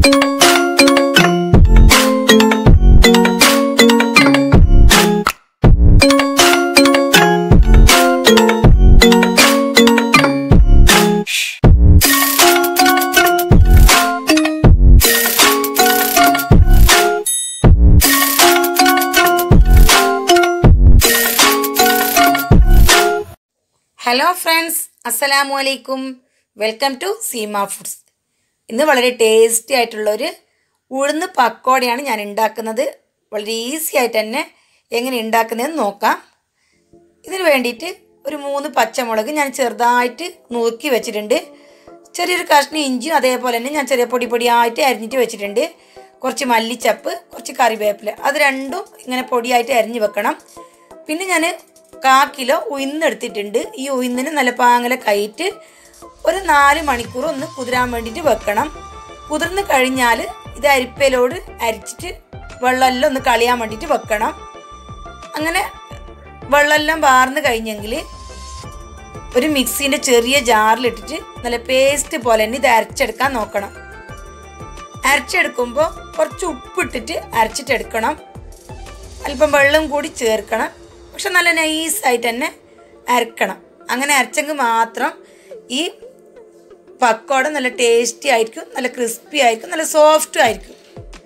hello friends അസ്സലാമു അലൈക്കും welcome to Seema foods ഇന്ന് വളരെ ടേസ്റ്റി ആയിട്ടുള്ളൊരു ഉഴുന്ന് പക്കോടയാണ് ഞാൻ ഉണ്ടാക്കുന്നത് വളരെ ഈസി ആയിട്ട് തന്നെ എങ്ങനെ ഉണ്ടാക്കുന്നതെന്ന് നോക്കാം ഇതിന് വേണ്ടിയിട്ട് ഒരു മൂന്ന് പച്ചമുളക് ഞാൻ ചെറുതായിട്ട് നുറുക്കി വെച്ചിട്ടുണ്ട് ചെറിയൊരു കഷ്ണം ഇഞ്ചിയും അതേപോലെ തന്നെ ഞാൻ ചെറിയ പൊടി പൊടിയായിട്ട് അരിഞ്ഞിട്ട് വെച്ചിട്ടുണ്ട് കുറച്ച് മല്ലിച്ചപ്പ് കുറച്ച് കറിവേപ്പില അത് രണ്ടും ഇങ്ങനെ പൊടിയായിട്ട് അരിഞ്ഞ് വെക്കണം പിന്നെ ഞാൻ കാ കിലോ ഉയർന്നെടുത്തിട്ടുണ്ട് ഈ ഉയർന്നിന് നല്ല പാങ്ങല കയറ്റ് ഒരു നാല് മണിക്കൂർ ഒന്ന് കുതിരാൻ വേണ്ടിയിട്ട് വെക്കണം കുതിർന്ന് കഴിഞ്ഞാൽ ഇത് അരിപ്പയിലോട് അരിച്ചിട്ട് വെള്ളമെല്ലാം ഒന്ന് കളിയാൻ വേണ്ടിയിട്ട് വെക്കണം അങ്ങനെ വെള്ളമെല്ലാം വാർന്ന് കഴിഞ്ഞെങ്കിൽ ഒരു മിക്സീൻ്റെ ചെറിയ ജാറിലിട്ടിട്ട് നല്ല പേസ്റ്റ് പോലെ തന്നെ ഇത് അരച്ചെടുക്കാൻ നോക്കണം അരച്ചെടുക്കുമ്പോൾ കുറച്ച് ഉപ്പിട്ടിട്ട് അരച്ചിട്ടെടുക്കണം അല്പം വെള്ളം കൂടി ചേർക്കണം പക്ഷെ നല്ല നൈസായിട്ട് തന്നെ അരക്കണം അങ്ങനെ അരച്ചെങ്കിൽ മാത്രം ഈ പക്കോട നല്ല ടേസ്റ്റി ആയിരിക്കും നല്ല ക്രിസ്പി ആയിരിക്കും നല്ല സോഫ്റ്റും ആയിരിക്കും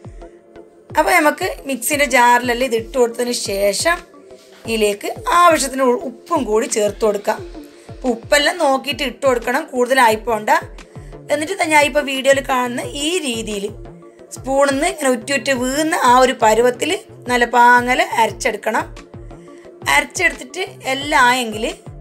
അപ്പോൾ നമുക്ക് മിക്സിൻ്റെ ജാറിലെല്ലാം ഇത് ഇട്ട് കൊടുത്തതിന് ശേഷം ഇതിലേക്ക് ആവശ്യത്തിന് ഉ- ഉപ്പും കൂടി ചേർത്ത് കൊടുക്കാം അപ്പോൾ ഉപ്പെല്ലാം നോക്കിയിട്ട് ഇട്ട് കൊടുക്കണം കൂടുതലായി പോണ്ട എന്നിട്ട് ദാ ഞാൻ ഇപ്പോൾ വീഡിയോയിൽ കാണുന്ന ഈ രീതിയിൽ സ്പൂണിൽ നിന്ന് ഇങ്ങനെ ഉറ്റി ഉറ്റി വീഴുന്ന ആ ഒരു പരുവത്തിൽ നല്ല പാങ്ങൽ അരച്ചെടുക്കണം അരച്ചെടുത്തിട്ട് എല്ലാം ആയെങ്കിൽ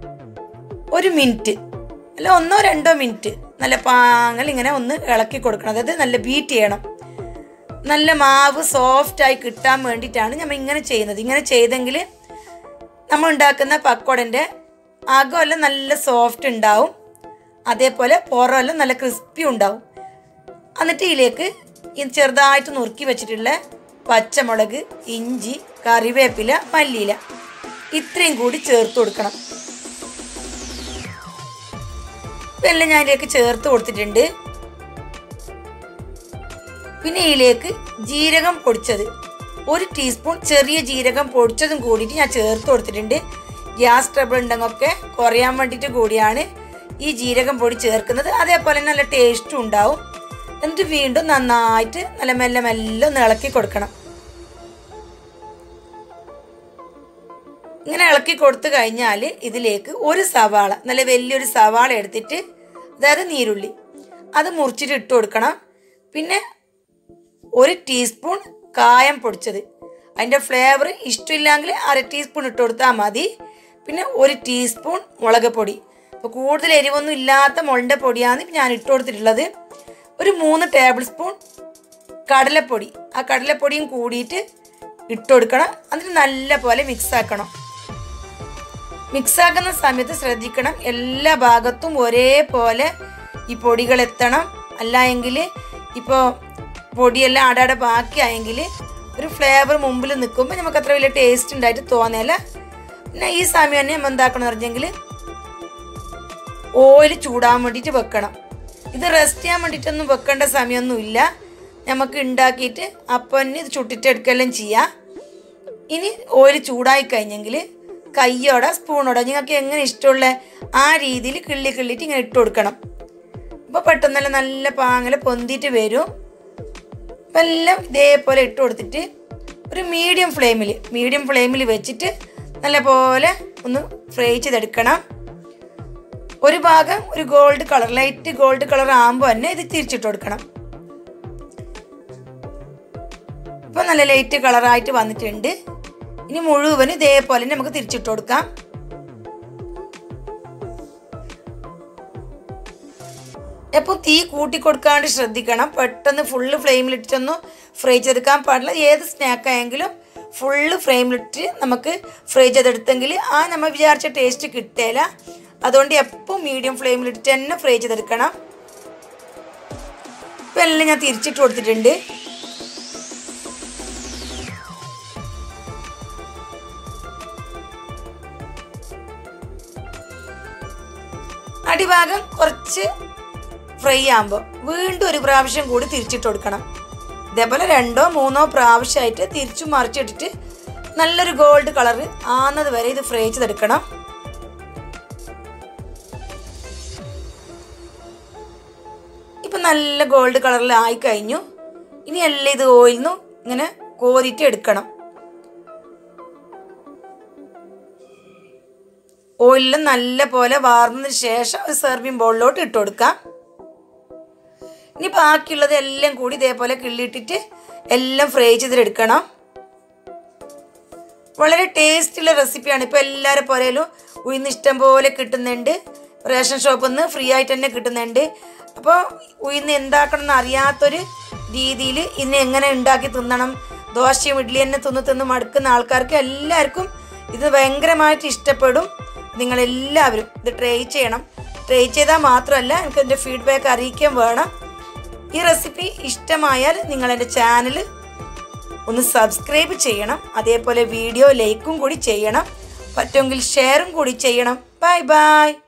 ഒരു മിനിറ്റ് അല്ല ഒന്നോ രണ്ടോ മിനിറ്റ് നല്ല പാങ്ങൽ ഇങ്ങനെ ഒന്ന് ഇളക്കി കൊടുക്കണം അതായത് നല്ല ബീറ്റ് ചെയ്യണം നല്ല മാവ് സോഫ്റ്റായി കിട്ടാൻ വേണ്ടിയിട്ടാണ് നമ്മൾ ഇങ്ങനെ ചെയ്യുന്നത് ഇങ്ങനെ ചെയ്തെങ്കിൽ നമ്മൾ ഉണ്ടാക്കുന്ന പക്കോടൻ്റെ അകമെല്ലാം നല്ല സോഫ്റ്റ് ഉണ്ടാവും അതേപോലെ പുറമെല്ലാം നല്ല ക്രിസ്പി ഉണ്ടാവും എന്നിട്ട് ഇതിലേക്ക് ഈ ചെറുതായിട്ട് നുറുക്കി വെച്ചിട്ടുള്ള പച്ചമുളക് ഇഞ്ചി കറിവേപ്പില മല്ലിയില ഇത്രയും കൂടി ചേർത്ത് കൊടുക്കണം ഇപ്പം എല്ലാം ഞാൻ ഇതിലേക്ക് ചേർത്ത് കൊടുത്തിട്ടുണ്ട് പിന്നെ ഇതിലേക്ക് ജീരകം പൊടിച്ചത് ഒരു ടീസ്പൂൺ ചെറിയ ജീരകം പൊടിച്ചതും കൂടിയിട്ട് ഞാൻ ചേർത്ത് കൊടുത്തിട്ടുണ്ട് ഗ്യാസ് ട്രബിൾ ഉണ്ടെങ്കിലൊക്കെ കുറയാൻ വേണ്ടിയിട്ട് കൂടിയാണ് ഈ ജീരകം പൊടി ചേർക്കുന്നത് അതേപോലെ തന്നെ നല്ല ടേസ്റ്റും ഉണ്ടാവും എന്നിട്ട് വീണ്ടും നന്നായിട്ട് നല്ല മെല്ലെ മെല്ലെ ഒന്ന് ഇളക്കി കൊടുക്കണം ഇങ്ങനെ ഇളക്കി കൊടുത്തു കഴിഞ്ഞാൽ ഇതിലേക്ക് ഒരു സവാള നല്ല വലിയൊരു സവാള എടുത്തിട്ട് അതായത് നീരുള്ളി അത് മുറിച്ചിട്ട് ഇട്ട് കൊടുക്കണം പിന്നെ ഒരു ടീസ്പൂൺ കായം പൊടിച്ചത് അതിൻ്റെ ഫ്ലേവർ ഇഷ്ടമില്ലെങ്കിൽ അര ടീസ്പൂൺ ഇട്ട് കൊടുത്താൽ മതി പിന്നെ ഒരു ടീസ്പൂൺ മുളക് പൊടി അപ്പോൾ കൂടുതൽ എരിവൊന്നും ഇല്ലാത്ത മുളകിൻ്റെ പൊടിയാണ് ഇപ്പം ഞാൻ ഇട്ട് കൊടുത്തിട്ടുള്ളത് ഒരു മൂന്ന് ടേബിൾ സ്പൂൺ കടലപ്പൊടി ആ കടലപ്പൊടിയും കൂടിയിട്ട് ഇട്ട് കൊടുക്കണം എന്നിട്ട് നല്ല പോലെ മിക്സ് ആക്കണം മിക്സ് ആക്കുന്ന സമയത്ത് ശ്രദ്ധിക്കണം എല്ലാ ഭാഗത്തും ഒരേപോലെ ഈ പൊടികൾ എത്തണം അല്ല എങ്കിൽ ഇപ്പോൾ പൊടിയെല്ലാം ആടാടെ ബാക്കിയായെങ്കിൽ ഒരു ഫ്ലേവർ മുമ്പിൽ നിൽക്കുമ്പോൾ നമുക്ക് അത്ര വലിയ ടേസ്റ്റ് ഉണ്ടായിട്ട് തോന്നില്ല പിന്നെ ഈ സമയം തന്നെ നമ്മൾ എന്താക്കണം എന്ന് പറഞ്ഞെങ്കിൽ ഓയിൽ ചൂടാൻ വേണ്ടിയിട്ട് വെക്കണം ഇത് റെസ്റ്റ് ചെയ്യാൻ വേണ്ടിയിട്ടൊന്നും വെക്കേണ്ട സമയമൊന്നുമില്ല നമുക്ക് ഉണ്ടാക്കിയിട്ട് അപ്പം തന്നെ ഇത് ചുട്ടിട്ടെടുക്കെല്ലാം ചെയ്യാം ഇനി ഓയിൽ ചൂടായി കഴിഞ്ഞെങ്കിൽ കയ്യോടെ സ്പൂണോടെ നിങ്ങൾക്ക് എങ്ങനെ ഇഷ്ടമുള്ള ആ രീതിയിൽ കിള്ളി കിള്ളിയിട്ട് ഇങ്ങനെ ഇട്ട് കൊടുക്കണം അപ്പോൾ പെട്ടെന്നല്ല നല്ല പാങ്ങല പൊന്തിയിട്ട് വരും അപ്പം എല്ലാം ഇതേപോലെ ഇട്ട് കൊടുത്തിട്ട് ഒരു മീഡിയം ഫ്ലെയിമിൽ മീഡിയം ഫ്ലെയിമിൽ വെച്ചിട്ട് നല്ല പോലെ ഒന്ന് ഫ്രൈ ചെയ്തെടുക്കണം ഒരു ഭാഗം ഒരു gold colour light gold colour ആകുമ്പോൾ തന്നെ ഇത് തിരിച്ചിട്ട് കൊടുക്കണം ഇപ്പൊ നല്ല ലൈറ്റ് കളറായിട്ട് വന്നിട്ടുണ്ട് ഇനി മുഴുവനും ഇതേപോലെ തന്നെ നമുക്ക് തിരിച്ചിട്ട് കൊടുക്കാം എപ്പോൾ തീ കൂട്ടി കൊടുക്കാണ്ട് ശ്രദ്ധിക്കണം പെട്ടെന്ന് ഫുള്ള് ഫ്ലെയിമിലിട്ടൊന്നും ഫ്രൈ ചെയ്തെടുക്കാൻ പാടില്ല ഏത് സ്നാക്ക് ആയെങ്കിലും ഫുള്ള് ഫ്ലെയിമിലിട്ട് നമുക്ക് ഫ്രൈ ചെയ്തെടുത്തെങ്കിൽ ആ നമ്മൾ വിചാരിച്ച ടേസ്റ്റ് കിട്ടില്ല അതുകൊണ്ട് എപ്പോൾ മീഡിയം ഫ്ലെയിമിലിട്ട് തന്നെ ഫ്രൈ ചെയ്തെടുക്കണം ഇപ്പം എല്ലാം ഞാൻ തിരിച്ചിട്ട് കൊടുത്തിട്ടുണ്ട് അടിഭാഗം കുറച്ച് ഫ്രൈ ആകുമ്പോൾ വീണ്ടും ഒരു പ്രാവശ്യം കൂടി തിരിച്ചിട്ട് കൊടുക്കണം ഇതേപോലെ രണ്ടോ മൂന്നോ പ്രാവശ്യമായിട്ട് തിരിച്ചും മറിച്ചിട്ടിട്ട് നല്ലൊരു ഗോൾഡ് കളർ ആന്നത് വരെ ഇത് ഫ്രൈ ചെയ്തെടുക്കണം ഇപ്പം നല്ല ഗോൾഡ് കളറിൽ ആയി കഴിഞ്ഞു ഇനി എല്ലാം ഇത് ഓയിൽ നിന്ന് ഇങ്ങനെ കോരിയിട്ട് എടുക്കണം ഓയിലും നല്ല പോലെ വാർന്നതിന് ശേഷം ഒരു സെർവിങ് ബൗളിലോട്ട് ഇട്ട് കൊടുക്കാം ഇനി ബാക്കിയുള്ളത് എല്ലാം കൂടി ഇതേപോലെ കിള്ളിയിട്ടിട്ട് എല്ലാം ഫ്രൈ ചെയ്തെടുക്കണം വളരെ ടേസ്റ്റുള്ള റെസിപ്പിയാണ് ഇപ്പോൾ എല്ലാവരും പോലെയും ഉഴുന്ന് ഇഷ്ടം പോലെ കിട്ടുന്നുണ്ട് റേഷൻ ഷോപ്പിൽ നിന്ന് ഫ്രീ ആയിട്ട് തന്നെ കിട്ടുന്നുണ്ട് അപ്പോൾ ഉഴുന്ന് എന്താക്കണം എന്ന് അറിയാത്തൊരു രീതിയിൽ ഇന്ന് എങ്ങനെ ഉണ്ടാക്കി തിന്നണം ദോശയും ഇഡ്ഡലി തന്നെ തിന്ന് തിന്ന് മടുക്കുന്ന ആൾക്കാർക്ക് എല്ലാവർക്കും ഇത് ഭയങ്കരമായിട്ട് ഇഷ്ടപ്പെടും നിങ്ങളെല്ലാവരും ഇത് ട്രൈ ചെയ്യണം ട്രൈ ചെയ്താൽ മാത്രമല്ല എനിക്ക് എൻ്റെ ഫീഡ്ബാക്ക് അറിയിക്കാൻ വേണം ഈ റെസിപ്പി ഇഷ്ടമായാൽ നിങ്ങൾ എൻ്റെ ചാനൽ ഒന്ന് സബ്സ്ക്രൈബ് ചെയ്യണം അതേപോലെ വീഡിയോ ലൈക്കും കൂടി ചെയ്യണം പറ്റുമെങ്കിൽ ഷെയറും കൂടി ചെയ്യണം ബൈ ബൈ